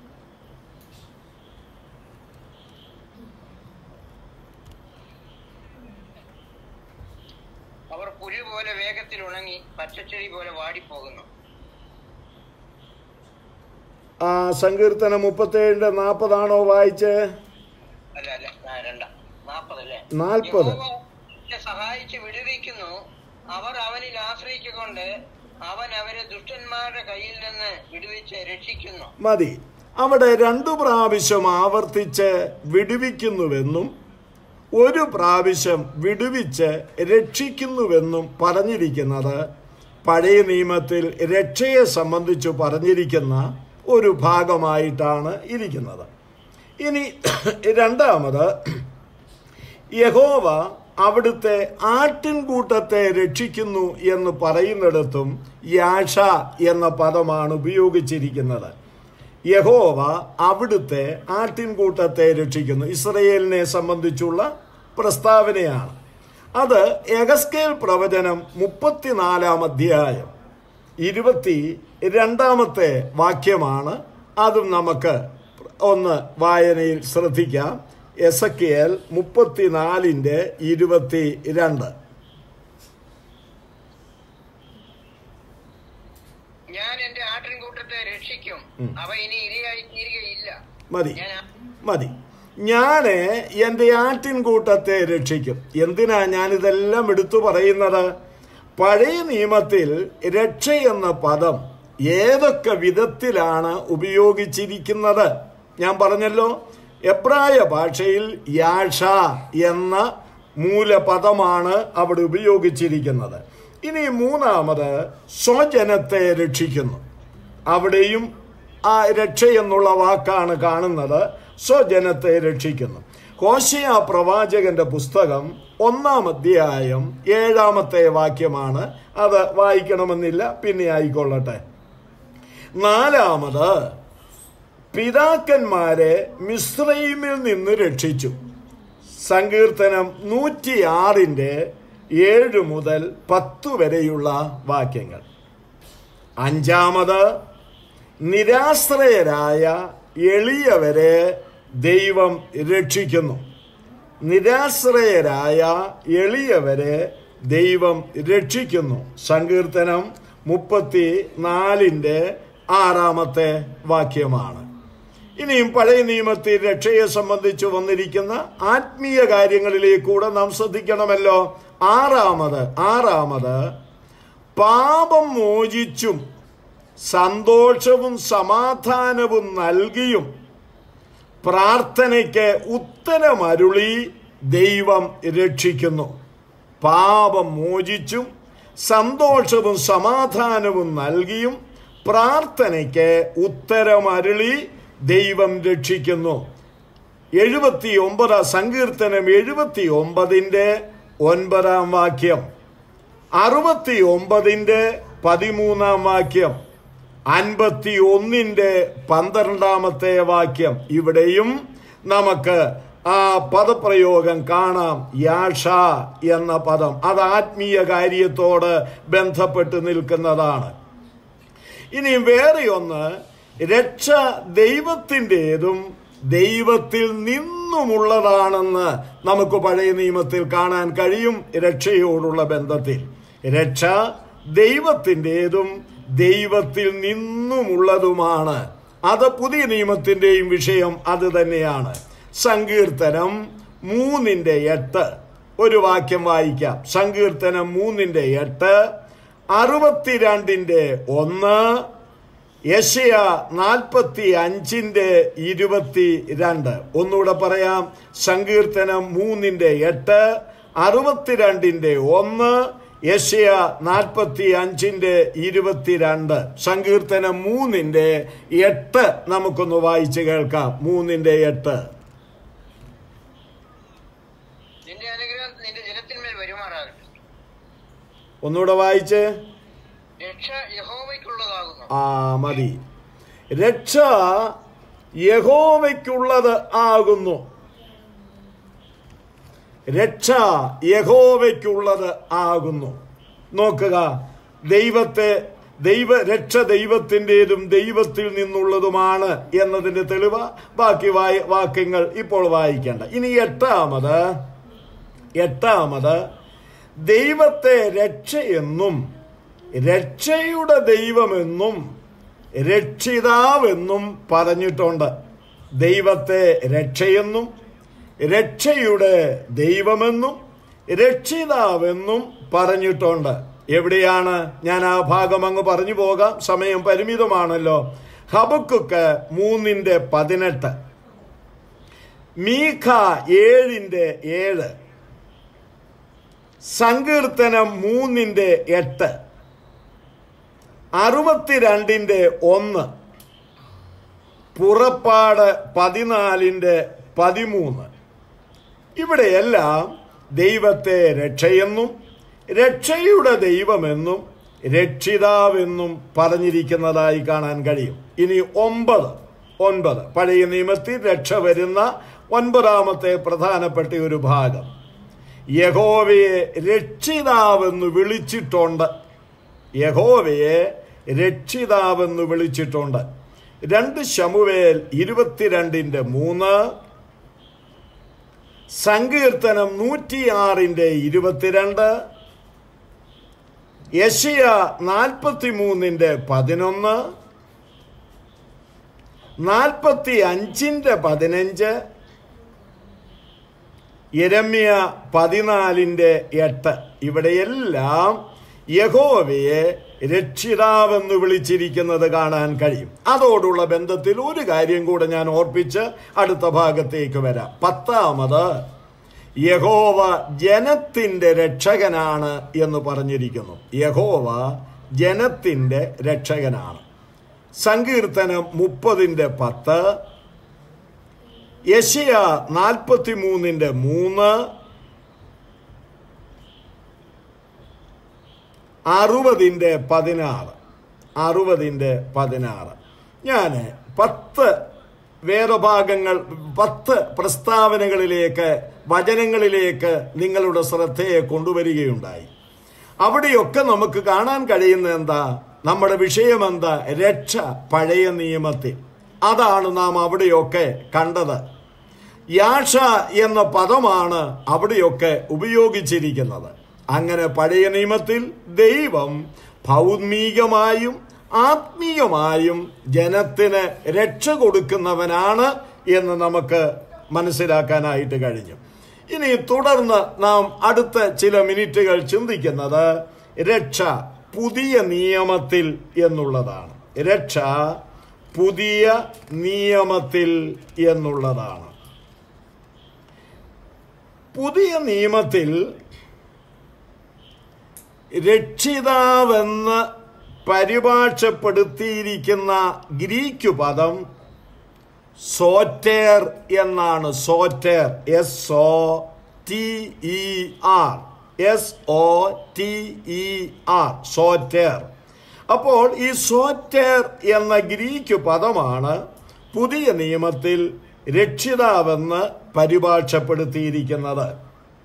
അവർ പുലി പോലെ വേഗത്തിൽ ഉണങ്ങി പച്ചച്ചെടി പോലെ വാടിപ്പോകുന്നു ആ സങ്കീർത്തനം മുപ്പത്തേഴിൻ്റെ നാൽപ്പതാണോ വായിച്ച് അല്ല അല്ല ആ, രണ്ടാ നാപ്പതല്ലേ നാൽപ്പത്. യഹോവ എന്നെ സഹായിച്ച് വിടുവിക്കുന്നു അവർ അവനിൽ ആശ്രയിക്കൊണ്ട് അവൻ അവരെ ദുഷ്ടന്മാരുടെ കയ്യിൽ നിന്ന് വിടുവിച്ച് രക്ഷിക്കുന്നു മതി അവിടെ രണ്ടു പ്രാവശ്യം ആവർത്തിച്ച് വിടുവിക്കുന്നുവെന്നും ഒരു പ്രാവശ്യം വിടുവിച്ച് രക്ഷിക്കുന്നുവെന്നും പറഞ്ഞിരിക്കുന്നത് പഴയ നിയമത്തിൽ രക്ഷയെ സംബന്ധിച്ച് പറഞ്ഞിരിക്കുന്ന ഒരു ഭാഗമായിട്ടാണ് ഇരിക്കുന്നത് ഇനി രണ്ടാമത് യഹോവ അവിടുത്തെ ആട്ടിൻകൂട്ടത്തെ രക്ഷിക്കുന്നു എന്ന് പറയുന്നിടത്തും യാഷ എന്ന പദമാണ് ഉപയോഗിച്ചിരിക്കുന്നത് യഹോവ അവിടുത്തെ ആട്ടിൻകൂട്ടത്തെ രക്ഷിക്കുന്നു ഇസ്രയേലിനെ സംബന്ധിച്ചുള്ള പ്രസ്താവനയാണ് അത് എഗസ്കേൽ പ്രവചനം മുപ്പത്തിനാലാം അധ്യായം ഇരുപത്തി രണ്ടാമത്തെ വാക്യമാണ് അതും നമുക്ക് ഒന്ന് വായനയിൽ ശ്രദ്ധിക്കാം എസക്കിയൽ മുപ്പത്തിനാലിൻ്റെ ഇരുപത്തി രണ്ട് ഞാൻ എന്റെ ആട്ടിൻകൂട്ടത്തെ രക്ഷിക്കും ഉം. അവ ഇനി ഇരയായി തീരുകയില്ല മതി ഞാൻ ആ- മതി ഞാന് എൻ്റെ ആട്ടിൻകൂട്ടത്തെ രക്ഷിക്കും എന്തിനാ ഞാനിതെല്ലാം എടുത്തു പറയുന്നത് പഴയ നിയമത്തിൽ രക്ഷ എന്ന പദം ഏതൊക്കെ വിധത്തിലാണ് ഉപയോഗിച്ചിരിക്കുന്നത് ഞാൻ പറഞ്ഞല്ലോ എബ്രായ ഭാഷയിൽ യാഷ എന്ന മൂലപദമാണ് അവിടെ ഉപയോഗിച്ചിരിക്കുന്നത് ഇനി മൂന്നാമത് സ്വജനത്തെ രക്ഷിക്കുന്നു അവിടെയും ആ രക്ഷ എന്നുള്ള വാക്കാണ് കാണുന്നത് സ്വജനത്തെ രക്ഷിക്കുന്നു ഹോശയ പ്രവാചകന്റെ പുസ്തകം ഒന്നാം അധ്യായം ഏഴാമത്തെ വാക്യമാണ് അത് വായിക്കണമെന്നില്ല പിന്നെ ആയിക്കൊള്ളട്ടെ നാലാമത് പിതാക്കന്മാരെ മിശ്രൈമിൽ നിന്ന് രക്ഷിച്ചു സങ്കീർത്തനം നൂറ്റിയാറിൻ്റെ ഏഴ് മുതൽ പത്ത് വരെയുള്ള വാക്യങ്ങൾ അഞ്ചാമത് നിരാശ്രയരായ എളിയവരെ ദൈവം രക്ഷിക്കുന്നു നിരാശ്രയരായ എളിയവരെ ദൈവം രക്ഷിക്കുന്നു സങ്കീർത്തനം മുപ്പത്തി നാലിൻ്റെ ആറാമത്തെ വാക്യമാണ് ഇനിയും പഴയ നിയമത്തിൽ രക്ഷയെ സംബന്ധിച്ച് വന്നിരിക്കുന്ന ആത്മീയ കാര്യങ്ങളിലേക്കൂടെ നാം ശ്രദ്ധിക്കണമല്ലോ ആറാമത് ആറാമത് പാപം മോചിച്ചും സന്തോഷവും സമാധാനവും നൽകിയും പ്രാർത്ഥനയ്ക്ക് ഉത്തരമരുളി ദൈവം രക്ഷിക്കുന്നു പാപം മോചിച്ചും സന്തോഷവും സമാധാനവും നൽകിയും പ്രാർത്ഥനയ്ക്ക് ഉത്തരമരുളി ദൈവം രക്ഷിക്കുന്നു എഴുപത്തി ഒമ്പത് സങ്കീർത്തനം എഴുപത്തി ഒമ്പതിൻ്റെ ഒൻപതാം വാക്യം അറുപത്തി ഒമ്പതിൻ്റെ പതിമൂന്നാം വാക്യം അൻപത്തി ഒന്നിൻ്റെ പന്ത്രണ്ടാമത്തെ വാക്യം ഇവിടെയും നമുക്ക് ആ പദപ്രയോഗം കാണാം യാഷ എന്ന പദം അത് ആത്മീയ കാര്യത്തോട് ബന്ധപ്പെട്ട് നിൽക്കുന്നതാണ് ഇനി വേറെ ഒന്ന് രക്ഷ ദൈവത്തിൻ്റെതും ദൈവത്തിൽ നിന്നുമുള്ളതാണെന്ന് നമുക്ക് പഴയ നിയമത്തിൽ കാണാൻ കഴിയും രക്ഷയോടുള്ള ബന്ധത്തിൽ രക്ഷ ദൈവത്തിൻ്റെതും ദൈവത്തിൽ നിന്നുമുള്ളതുമാണ് അത് പുതിയ നിയമത്തിൻ്റെയും വിഷയം അത് തന്നെയാണ് സങ്കീർത്തനം മൂന്നിൻ്റെ എട്ട് ഒരു വാക്യം വായിക്കാം സങ്കീർത്തനം മൂന്നിൻ്റെ എട്ട് അറുപത്തിരണ്ടിൻ്റെ ഒന്ന് യശയ നാൽപ്പത്തി അഞ്ചിന്റെ ഇരുപത്തി രണ്ട് ഒന്നുകൂടെ പറയാം സങ്കീർത്തനം മൂന്നിന്റെ എട്ട് അറുപത്തിരണ്ടിന്റെ ഒന്ന് യശയ നാൽപ്പത്തി അഞ്ചിന്റെ ഇരുപത്തിരണ്ട് സങ്കീർത്തനം മൂന്നിന്റെ എട്ട് നമുക്കൊന്ന് വായിച്ച് കേൾക്കാം മൂന്നിന്റെ എട്ട് നിന്റെ അനുഗ്രഹം നിന്റെ ജനത്തിന്മേൽ വരുമാറാകട്ടെ ഒന്നുകൂടെ വായിച്ച് രക്ഷ യഹോവയ്ക്കുള്ളതാകുന്നു ആ മതി രക്ഷ യഹോവയ്ക്കുള്ളത് ആകുന്നു രക്ഷ യഹോവയ്ക്കുള്ളത് ആകുന്നു നോക്കുക ദൈവത്തെ ദൈവ രക്ഷ ദൈവത്തിൻ്റെതും ദൈവത്തിൽ നിന്നുള്ളതുമാണ് എന്നതിന്റെ തെളിവ് ബാക്കി വായ വാക്യങ്ങൾ ഇപ്പോൾ വായിക്കേണ്ട ഇനി എട്ടാമത് എട്ടാമത് ദൈവത്തെ രക്ഷയെന്നും രക്ഷയുടെ ദൈവമെന്നും രക്ഷിതാവെന്നും പറഞ്ഞിട്ടുണ്ട് ദൈവത്തെ രക്ഷയെന്നും രക്ഷയുടെ ദൈവമെന്നും രക്ഷിതാവെന്നും പറഞ്ഞിട്ടുണ്ട് എവിടെയാണ് ഞാൻ ആ ഭാഗം അങ്ങ് പറഞ്ഞു പോകാം സമയം പരിമിതമാണല്ലോ ഹബക്കുക്ക് മൂന്നിന്റെ പതിനെട്ട് മീഖ ഏഴിന്റെ ഏഴ് സങ്കീർത്തനം മൂന്നിന്റെ എട്ട് അറുപത്തിരണ്ടിന്റെ ഒന്ന് പുറപ്പാട് പതിനാലിന്റെ പതിമൂന്ന് ഇവിടെയെല്ലാം ദൈവത്തെ രക്ഷയെന്നും രക്ഷയുടെ ദൈവമെന്നും രക്ഷിതാവെന്നും പറഞ്ഞിരിക്കുന്നതായി കാണാൻ കഴിയും ഇനി ഒമ്പത് ഒൻപത് പഴയ നിയമത്തിൽ രക്ഷ വരുന്ന ഒൻപതാമത്തെ പ്രധാനപ്പെട്ട ഒരു ഭാഗം യഹോവയെ രക്ഷിതാവെന്ന് വിളിച്ചിട്ടുണ്ട് യഹോവയെ രക്ഷിതാവെന്ന് വിളിച്ചിട്ടുണ്ട് രണ്ട് ശമുവേൽ ഇരുപത്തിരണ്ടിന്റെ മൂന്ന് സങ്കീർത്തനം നൂറ്റിയാറിന്റെ ഇരുപത്തിരണ്ട് യശയ നാൽപ്പത്തി മൂന്നിന്റെ പതിനൊന്ന് നാൽപ്പത്തി അഞ്ചിന്റെ പതിനഞ്ച് യരമ്യ പതിനാലിന്റെ എട്ട് ഇവിടെയെല്ലാം യഹോവയെ രക്ഷിതാവെന്ന് വിളിച്ചിരിക്കുന്നത് കാണാൻ കഴിയും അതോടുള്ള ബന്ധത്തിൽ ഒരു കാര്യം കൂടെ ഞാൻ ഓർപ്പിച്ച് അടുത്ത ഭാഗത്തേക്ക് വരാം പത്താമത് യഹോവ ജനത്തിന്റെ രക്ഷകനാണ് എന്ന് പറഞ്ഞിരിക്കുന്നു യഹോവ ജനത്തിന്റെ രക്ഷകനാണ് സങ്കീർത്തനം മുപ്പതിന്റെ പത്ത് യശയ നാൽപ്പത്തി മൂന്നിന്റെ മൂന്ന് അറുപതിൻ്റെ പതിനാറ് അറുപതിൻ്റെ പതിനാറ് ഞാൻ പത്ത് വേദഭാഗങ്ങൾ പത്ത് പ്രസ്താവനകളിലേക്ക് വചനങ്ങളിലേക്ക് നിങ്ങളുടെ ശ്രദ്ധയെ കൊണ്ടുവരികയുണ്ടായി അവിടെയൊക്കെ നമുക്ക് കാണാൻ കഴിയുന്ന എന്താ നമ്മുടെ വിഷയം എന്താ രക്ഷ പഴയ നിയമത്തിൽ അതാണ് നാം അവിടെയൊക്കെ കണ്ടത് യാഷ എന്ന പദമാണ് അവിടെയൊക്കെ ഉപയോഗിച്ചിരിക്കുന്നത് അങ്ങനെ പഴയ നിയമത്തിൽ ദൈവം ഭൗമികമായും ആത്മീയമായും ജനത്തിന് രക്ഷ കൊടുക്കുന്നവനാണ് എന്ന് നമുക്ക് മനസ്സിലാക്കാനായിട്ട് കഴിഞ്ഞു ഇനി തുടർന്ന് നാം അടുത്ത ചില മിനിറ്റുകൾ ചിന്തിക്കുന്നത് രക്ഷ പുതിയ നിയമത്തിൽ എന്നുള്ളതാണ് രക്ഷ പുതിയ നിയമത്തിൽ എന്നുള്ളതാണ് പുതിയ നിയമത്തിൽ രക്ഷിതാവെന്ന് പരിഭാഷപ്പെടുത്തിയിരിക്കുന്ന ഗ്രീക്ക് പദം സോറ്റേർ എന്നാണ് soter S O T E R S O T E R soter അപ്പോൾ ഈ സോറ്റേർ എന്ന ഗ്രീക്ക് പദമാണ് പുതിയ നിയമത്തിൽ രക്ഷിതാവെന്ന് പരിഭാഷപ്പെടുത്തിയിരിക്കുന്നത്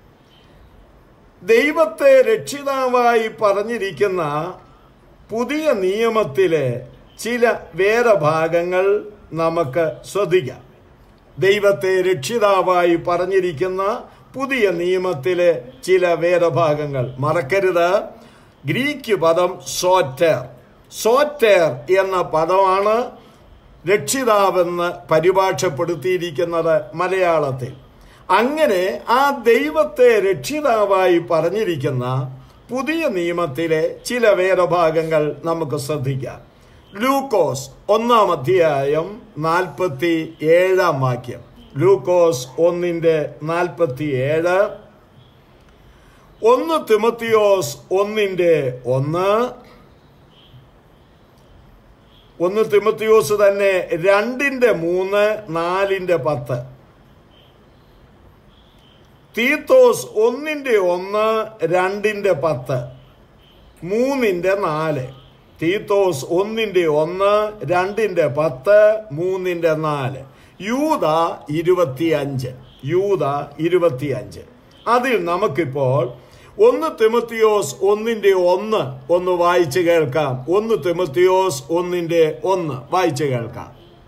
ദൈവത്തെ രക്ഷിതാവായി പറഞ്ഞിരിക്കുന്ന പുതിയ നിയമത്തിലെ ചില വേദഭാഗങ്ങൾ നമുക്ക് ശ്രദ്ധിക്കാം ദൈവത്തെ രക്ഷിതാവായി പറഞ്ഞിരിക്കുന്ന പുതിയ നിയമത്തിലെ ചില വേദഭാഗങ്ങൾ മറക്കരുത് ഗ്രീക്ക് പദം സോറ്റർ സോറ്റർ എന്ന പദമാണ് രക്ഷിതാവെന്ന് പരിഭാഷപ്പെടുത്തിയിരിക്കുന്നത് മലയാളത്തിൽ അങ്ങനെ ആ ദൈവത്തെ രക്ഷിതാവായി പറഞ്ഞിരിക്കുന്ന പുതിയ നിയമത്തിലെ ചില വേദഭാഗങ്ങൾ നമുക്ക് ശ്രദ്ധിക്കാം ലൂക്കോസ് ഒന്നാം അധ്യായം നാൽപ്പത്തി ഏഴാം വാക്യം ലൂക്കോസ് ഒന്നിന്റെ നാൽപ്പത്തി ഏഴ് ഒന്ന് തിമത്തിയോസ് ഒന്നിന്റെ ഒന്ന് ഒന്ന് തിമത്തിയോസ് തന്നെ രണ്ടിന്റെ മൂന്ന് നാലിന്റെ പത്ത് തീത്തോസ് ഒന്നിന്റെ ഒന്ന് രണ്ടിന്റെ പത്ത് മൂന്നിന്റെ നാല് തീത്തോസ് ഒന്നിന്റെ ഒന്ന് രണ്ടിന്റെ പത്ത് മൂന്നിന്റെ നാല് യൂത ഇരുപത്തിയഞ്ച് യൂത ഇരുപത്തിയഞ്ച് അതിൽ നമുക്കിപ്പോൾ ഒന്ന് തിമത്തിയോസ് ഒന്നിന്റെ ഒന്ന് ഒന്ന് വായിച്ചു കേൾക്കാം ഒന്ന് തിമത്തിയോസ് ഒന്നിന്റെ ഒന്ന് വായിച്ചു കേൾക്കാം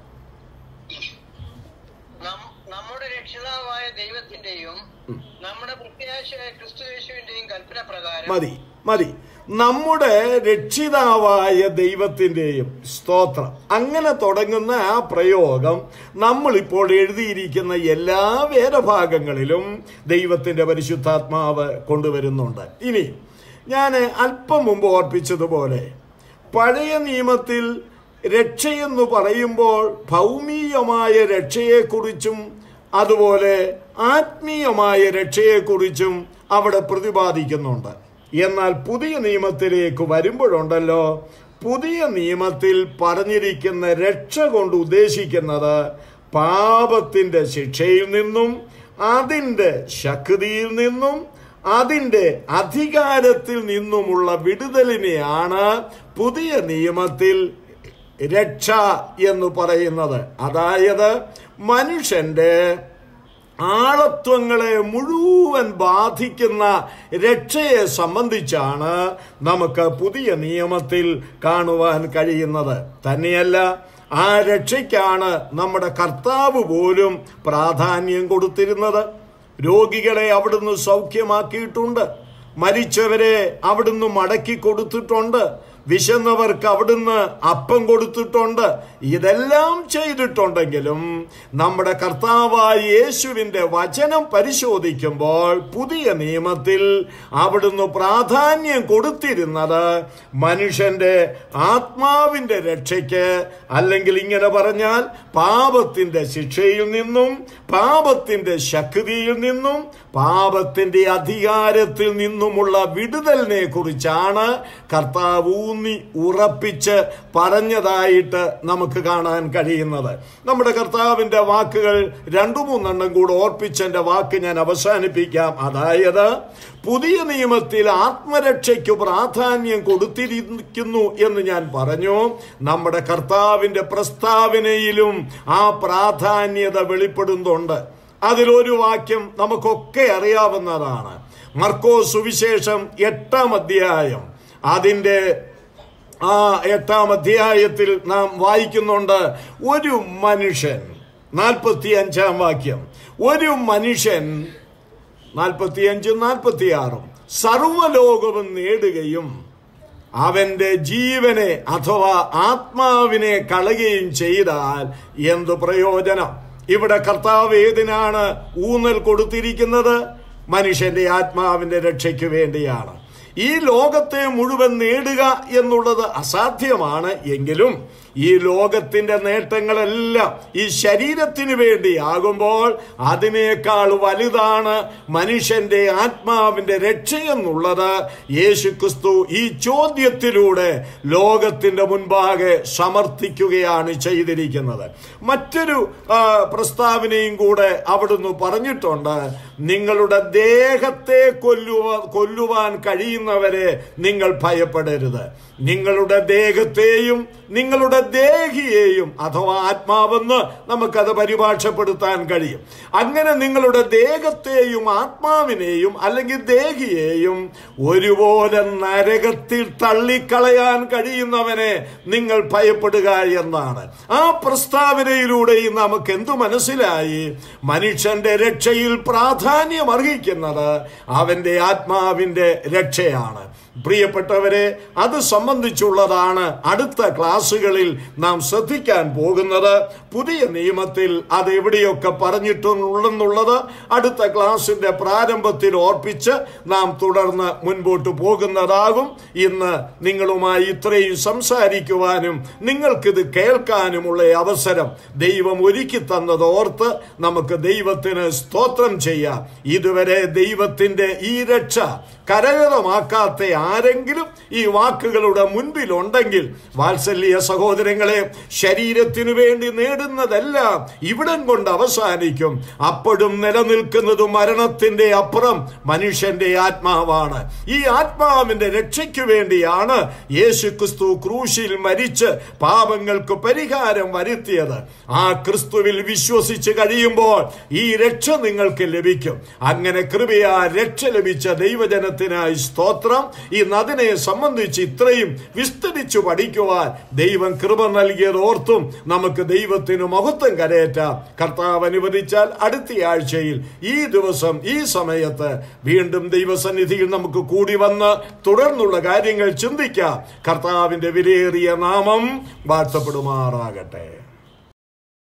നം- നമ്മുടെ രക്ഷിതാവായ ദൈവത്തിന്റെയും നമ്മുടെ പ്രത്യാശയായ ക്രിസ്തു യേശുവിന്റെയും കൽപ്പന പ്രകാരം മതി മതി നമ്മുടെ രക്ഷിതാവായ ദൈവത്തിൻ്റെയും സ്തോത്രം അങ്ങനെ തുടങ്ങുന്ന ആ പ്രയോഗം നമ്മളിപ്പോൾ എഴുതിയിരിക്കുന്ന എല്ലാ വേദഭാഗങ്ങളിലും ദൈവത്തിൻ്റെ പരിശുദ്ധാത്മാവ് കൊണ്ടുവരുന്നുണ്ട് ഇനി ഞാൻ അല്പം മുമ്പ് ഓർപ്പിച്ചതുപോലെ പഴയ നിയമത്തിൽ രക്ഷയെന്ന് പറയുമ്പോൾ ഭൗമീയമായ രക്ഷയെക്കുറിച്ചും അതുപോലെ ആത്മീയമായ രക്ഷയെക്കുറിച്ചും അവിടെ പ്രതിപാദിക്കുന്നുണ്ട് എന്നാൽ പുതിയ നിയമത്തിലേക്ക് വരുമ്പോഴുണ്ടല്ലോ പുതിയ നിയമത്തിൽ പറഞ്ഞിരിക്കുന്ന രക്ഷ കൊണ്ട് ഉദ്ദേശിക്കുന്നത് പാപത്തിന്റെ ശിക്ഷയിൽ നിന്നും അതിൻ്റെ ശക്തിയിൽ നിന്നും അതിൻ്റെ അധികാരത്തിൽ നിന്നുമുള്ള വിടുതലിനെയാണ് പുതിയ നിയമത്തിൽ രക്ഷ എന്ന് പറയുന്നത് അതായത് മനുഷ്യന്റെ ആളത്വങ്ങളെ മുഴുവൻ ബാധിക്കുന്ന രക്ഷയെ സംബന്ധിച്ചാണ് നമുക്ക് പുതിയ നിയമത്തിൽ കാണുവാൻ കഴിയുന്നത് തന്നെയല്ല ആ രക്ഷയ്ക്കാണ് നമ്മുടെ കർത്താവ് പോലും പ്രാധാന്യം കൊടുത്തിരുന്നത് രോഗികളെ അവിടുന്ന് സൗഖ്യമാക്കിയിട്ടുണ്ട് മരിച്ചവരെ അവിടുന്ന് മടക്കി കൊടുത്തിട്ടുണ്ട് വിശന്നവർക്ക് അവിടുന്ന് അപ്പം കൊടുത്തിട്ടുണ്ട് ഇതെല്ലാം ചെയ്തിട്ടുണ്ടെങ്കിലും നമ്മുടെ കർത്താവായ യേശുവിന്റെ വചനം പരിശോധിക്കുമ്പോൾ പുതിയ നിയമത്തിൽ അവിടുന്ന് പ്രാധാന്യം കൊടുത്തിരുന്നത് മനുഷ്യന്റെ ആത്മാവിന്റെ രക്ഷയ്ക്ക് അല്ലെങ്കിൽ ഇങ്ങനെ പറഞ്ഞാൽ പാപത്തിന്റെ ശിക്ഷയിൽ നിന്നും പാപത്തിന്റെ ശക്തിയിൽ നിന്നും പാപത്തിന്റെ അധികാരത്തിൽ നിന്നുമുള്ള വിടുതലിനെ കുറിച്ചാണ് കർത്താവ് ഊന്നി ഉറപ്പിച്ച് പറഞ്ഞതായിട്ട് നമുക്ക് കാണാൻ കഴിയുന്നത് നമ്മുടെ കർത്താവിന്റെ വാക്കുകൾ രണ്ടു മൂന്നെണ്ണം കൂടെ ഓർപ്പിച്ച് എന്റെ വാക്ക് ഞാൻ അവസാനിപ്പിക്കാം അതായത് പുതിയ നിയമത്തിൽ ആത്മരക്ഷയ്ക്ക് പ്രാധാന്യം കൊടുത്തിരിക്കുന്നു എന്ന് ഞാൻ പറഞ്ഞു നമ്മുടെ കർത്താവിന്റെ പ്രസ്താവനയിലും ആ പ്രാധാന്യത വെളിപ്പെടുന്നുണ്ട് അതിലൊരു വാക്യം നമുക്കൊക്കെ അറിയാവുന്നതാണ് മർക്കോ സുവിശേഷം എട്ടാം അധ്യായം അതിൻ്റെ ആ എട്ടാം അധ്യായത്തിൽ നാം വായിക്കുന്നുണ്ട് ഒരു മനുഷ്യൻ നാൽപ്പത്തി അഞ്ചാം വാക്യം ഒരു മനുഷ്യൻ നാൽപ്പത്തിയഞ്ചും നാൽപ്പത്തിയാറും സർവലോകവും നേടുകയും അവന്റെ ജീവനെ അഥവാ ആത്മാവിനെ കളയുകയും ചെയ്താൽ എന്തു പ്രയോജനം ഇവിടെ കർത്താവ് ഏതിനാണ് ഊന്നൽ കൊടുത്തിരിക്കുന്നത് മനുഷ്യന്റെ ആത്മാവിന്റെ രക്ഷയ്ക്ക് വേണ്ടിയാണ് ഈ ലോകത്തെ മുഴുവൻ നേടുക എന്നുള്ളത് അസാധ്യമാണ് എങ്കിലും ഈ ലോകത്തിന്റെ നേട്ടങ്ങളെല്ലാം ഈ ശരീരത്തിന് വേണ്ടിയാകുമ്പോൾ അതിനേക്കാൾ വലുതാണ് മനുഷ്യന്റെ ആത്മാവിന്റെ രക്ഷയെന്നുള്ളത് യേശുക്രിസ്തു ഈ ചോദ്യത്തിലൂടെ ലോകത്തിന്റെ മുൻപാകെ സമർത്ഥിക്കുകയാണ് ചെയ്തിരിക്കുന്നത് മറ്റൊരു ആ, പ്രസ്താവനയും കൂടെ അവിടുന്ന് പറഞ്ഞിട്ടുണ്ട് നിങ്ങളുടെ ദേഹത്തെ കൊല്ലുവ കൊല്ലുവാൻ കഴിയുന്നവരെ നിങ്ങൾ ഭയപ്പെടരുത് നിങ്ങളുടെ ദേഹത്തെയും നിങ്ങളുടെ ദേഹിയെയും അഥവാ ആത്മാവെന്ന് നമുക്കത് പരിഭാഷപ്പെടുത്താൻ കഴിയും അങ്ങനെ നിങ്ങളുടെ ദേഹത്തെയും ആത്മാവിനെയും അല്ലെങ്കിൽ ദേഹിയെയും ഒരുപോലെ നരകത്തിൽ തള്ളിക്കളയാൻ കഴിയുന്നവനെ നിങ്ങൾ ഭയപ്പെടുക എന്നാണ് ആ പ്രസ്താവനയിലൂടെയും നമുക്ക് എന്തു മനസ്സിലായി മനുഷ്യന്റെ രക്ഷയിൽ പ്രാധാന്യം അർഹിക്കുന്നത് അവന്റെ ആത്മാവിന്റെ രക്ഷയാണ് പ്രിയപ്പെട്ടവരെ അത് സംബന്ധിച്ചുള്ളതാണ് അടുത്ത ക്ലാസ്സുകളിൽ നാം ശ്രദ്ധിക്കാൻ പോകുന്നത് പുതിയ നിയമത്തിൽ അത് എവിടെയൊക്കെ പറഞ്ഞിട്ടുണ്ടെന്നുള്ളത് അടുത്ത ക്ലാസ്സിന്റെ പ്രാരംഭത്തിൽ ഓർപ്പിച്ച് നാം തുടർന്ന് മുൻപോട്ട് പോകുന്നതാകും ഇന്ന് നിങ്ങളുമായി ഇത്രയും സംസാരിക്കുവാനും നിങ്ങൾക്കിത് കേൾക്കാനുമുള്ള അവസരം ദൈവം ഒരുക്കി തന്നത് ഓർത്ത് നമുക്ക് ദൈവത്തിന് സ്തോത്രം ചെയ്യാം ഇതുവരെ ദൈവത്തിന്റെ ഈ രക്ഷ കരകതമാക്കാത്ത ആരെങ്കിലും ഈ വാക്കുകളുടെ മുൻപിലുണ്ടെങ്കിൽ വാത്സല്യ സഹോദരങ്ങളെ ശരീരത്തിനു വേണ്ടി നേടുന്നതെല്ലാം ഇവിടം കൊണ്ട് അവസാനിക്കും അപ്പോഴും നിലനിൽക്കുന്നത് മരണത്തിന്റെ അപ്പുറം മനുഷ്യന്റെ ആത്മാവാണ് ഈ ആത്മാവിന്റെ രക്ഷയ്ക്ക് വേണ്ടിയാണ് യേശു ക്രിസ്തു ക്രൂശിൽ മരിച്ച് പാപങ്ങൾക്ക് പരിഹാരം വരുത്തിയത് ആ ക്രിസ്തുവിൽ വിശ്വസിച്ച് കഴിയുമ്പോൾ ഈ രക്ഷ നിങ്ങൾക്ക് ലഭിക്കും അങ്ങനെ കൃപയാ രക്ഷ ലഭിച്ച ദൈവജനത്തിനായി സ്തോത്രം ഈ നദിനെ സംബന്ധിച്ച് ഇത്രയും വിസ്തരിച്ചു പഠിക്കുവാൻ ദൈവം കൃപ നൽകിയത് ഓർത്തും നമുക്ക് ദൈവത്തിന് മഹത്വം കരയേറ്റാം കർത്താവ് അനുവദിച്ചാൽ അടുത്ത ആഴ്ചയിൽ ഈ ദിവസം ഈ സമയത്ത് വീണ്ടും ദൈവസന്നിധിയിൽ നമുക്ക് കൂടി വന്ന് തുടർന്നുള്ള കാര്യങ്ങൾ ചിന്തിക്കാം കർത്താവിന്റെ വിലയേറിയ നാമം വാഴ്ത്തപ്പെടുമാറാകട്ടെ